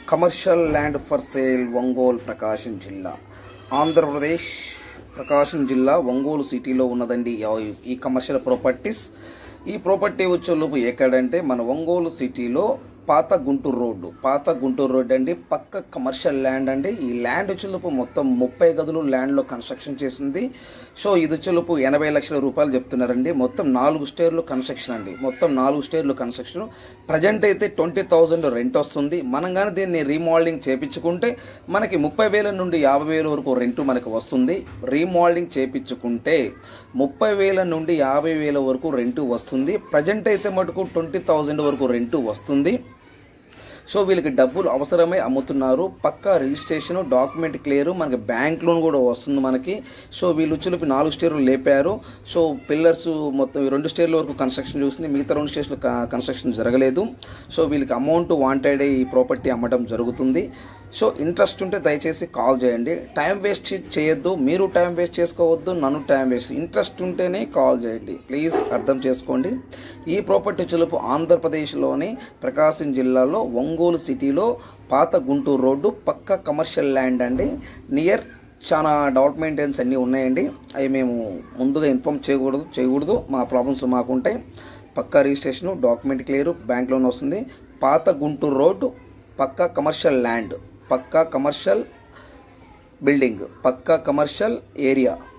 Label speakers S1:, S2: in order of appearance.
S1: commercial land for sale Ongole Prakasam జిల్లా ఆంధ్రప్రదేశ్ ప్రకాశం జిల్లా ఒంగోలు సిటీలో ఉన్నదండి ఈ- ఈ కమర్షియల్ ప్రాపర్టీస్ ఈ ప్రాపర్టీ వచ్చేలోపు ఎక్కడంటే మన ఒంగోలు సిటీలో పాత గుంటూరు రోడ్డు పాత గుంటూరు రోడ్డు అండి పక్క కమర్షియల్ ల్యాండ్ అండి ఈ ల్యాండ్ వచ్చేలోపు మొత్తం ముప్పై గదులు ల్యాండ్లో కన్స్ట్రక్షన్ చేసింది సో ఇది వచ్చేలోపు ఎనభై లక్షల రూపాయలు చెప్తున్నారండి మొత్తం నాలుగు స్టేర్లు కన్స్ట్రక్షన్ అండి మొత్తం నాలుగు స్టేర్లు కన్స్ట్రక్షన్ ప్రజెంట్ అయితే ట్వంటీ థౌజండ్ రెంట్ వస్తుంది మనం కానీ దీన్ని రీమోడలింగ్ చేపించుకుంటే మనకి ముప్పై వేల నుండి యాభై వేల వరకు రెంట్ మనకు వస్తుంది రీమోడలింగ్ చేపించుకుంటే ముప్పై వేల నుండి యాభై వేల వరకు రెంట్ వస్తుంది ప్రజెంట్ అయితే మటుకు ట్వంటీ థౌజండ్ వరకు రెంట్ వస్తుంది సో వీళ్ళకి డబ్బులు అవసరమై అమ్ముతున్నారు పక్కా రిజిస్ట్రేషన్ డాక్యుమెంట్ క్లియర్ మనకి బ్యాంక్ లోన్ కూడా వస్తుంది మనకి సో వీళ్ళు చులిపి నాలుగు స్టేర్లు లేపారు సో పిల్లర్స్ మొత్తం ఈ రెండు స్టేర్ల వరకు కన్స్ట్రక్షన్ చూస్తుంది మిగతా రెండు స్టేర్లు కన్స్ట్రక్షన్ జరగలేదు సో వీళ్ళకి అమౌంట్ వాంటెడ్ ఈ ప్రాపర్టీ అమ్మడం జరుగుతుంది సో ఇంట్రెస్ట్ ఉంటే దయచేసి కాల్ చేయండి టైం వేస్ట్ చేయొద్దు మీరు టైం వేస్ట్ చేసుకోవద్దు నన్ను టైం వేస్ట్ ఇంట్రెస్ట్ ఉంటేనే కాల్ చేయండి ప్లీజ్ అర్థం చేసుకోండి ఈ ప్రాపర్టీ చులుపు ఆంధ్రప్రదేశ్లోని ప్రకాశం జిల్లాలో ఒంగోలు సిటీలో పాత గుంటూరు రోడ్డు పక్క కమర్షియల్ ల్యాండ్ అండి నియర్ చాలా డెవలప్మెంట్స్ అన్నీ ఉన్నాయండి అవి మేము ముందుగా ఇన్ఫామ్ చేయకూడదు చేయకూడదు మా ప్రాబ్లమ్స్ మాకుంటాయి పక్కా registration document clear bank loan వస్తుంది పాత గుంటూరు రోడ్డు పక్కా కమర్షియల్ ల్యాండ్ పక్కా కమర్షియల్ బిల్డింగ్ పక్కా కమర్షియల్ ఏరియా